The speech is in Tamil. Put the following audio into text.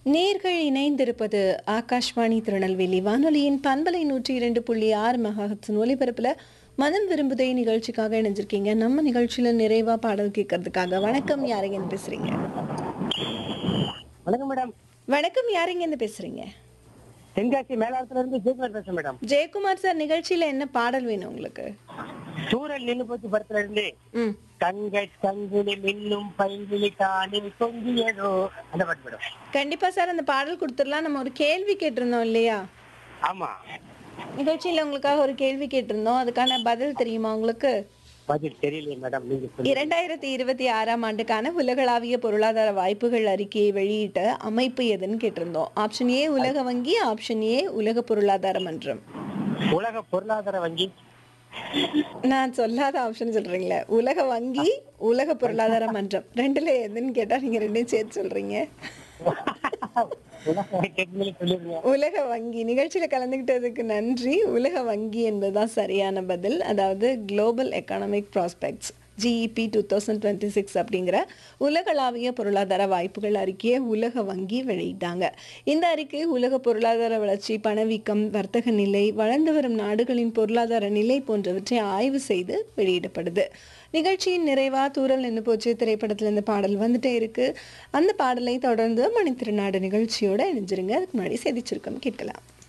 நேர்கள் இணைந்திருப்பது ஆகாஷ்வாணி திருநெல்வேலி வானொலியின் பண்பலை நூற்றி இரண்டு புள்ளி ஆறு மெகாஹட்ஸின் ஒலிபரப்புல மனம் விரும்புதே நிகழ்ச்சிக்காக இணைஞ்சிருக்கீங்க நம்ம நிகழ்ச்சியில நிறைவா பாடல் கேட்கறதுக்காக வணக்கம் யாருங்க பேசுறீங்க வணக்கம் மேடம் வணக்கம் யாருங்க இருந்து பேசுறீங்க தென்காசி மேலாளத்துல இருந்து ஜெயக்குமார் பேசுறேன் மேடம் ஜெயக்குமார் சார் நிகழ்ச்சியில என்ன பாடல் வேணும் உங்களுக்கு சூரல் நின்னு போச்சு படத்துல இருந்து ம் கண்கள் கங்குனி மின்னும் பைங்கிலி காணில் தொங்கியதோ அந்த பாட்டு மேடம் கண்டிப்பா சார் அந்த பாடல் கொடுத்துடலாம் நம்ம ஒரு கேள்வி கேட்டிருந்தோம் இல்லையா ஆமா நிகழ்ச்சியில உங்களுக்காக ஒரு கேள்வி கேட்டிருந்தோம் அதுக்கான பதில் தெரியுமா உங்களுக்கு பதில் தெரியலையே மேடம் நீங்க சொல்லுங்க இரண்டாயிரத்தி இருபத்தி ஆறாம் ஆண்டுக்கான உலகளாவிய பொருளாதார வாய்ப்புகள் அறிக்கையை வெளியிட்ட அமைப்பு எதுன்னு கேட்டிருந்தோம் ஆப்ஷன் ஏ உலக வங்கி ஆப்ஷன் ஏ உலக பொருளாதார மன்றம் உலக பொருளாதார வங்கி நான் சொல்லாத ஆப்ஷன் சொல்றீங்களே உலக வங்கி உலக பொருளாதார மன்றம் ரெண்டுல எதுன்னு கேட்டா நீங்க ரெண்டையும் சேர்த்து சொல்றீங்க உலக டெக்னிக்கலி சொல்லிருங்க உலக வங்கி நிகழ்ச்சியில கலந்துக்கிட்டதுக்கு நன்றி உலக வங்கி என்பதுதான் சரியான பதில் அதாவது global economic prospects GEP two thousand twenty six அப்படிங்கிற உலகளாவிய பொருளாதார வாய்ப்புகள் அறிக்கையை உலக வங்கி வெளியிட்டாங்க இந்த அறிக்கை உலக பொருளாதார வளர்ச்சி பணவீக்கம் வர்த்தக நிலை வளர்ந்து வரும் நாடுகளின் பொருளாதார நிலை போன்றவற்றை ஆய்வு செய்து வெளியிடப்படுது நிகழ்ச்சியின் நிறைவா தூரல் நின்று போச்சு திரைப்படத்துல இந்த பாடல் வந்துட்டே இருக்கு அந்த பாடலை தொடர்ந்து மணித்திருநாடு நிகழ்ச்சியோட இணைஞ்சிருங்க அதுக்கு முன்னாடி செய்தி சுருக்கம் கேட்கலாம்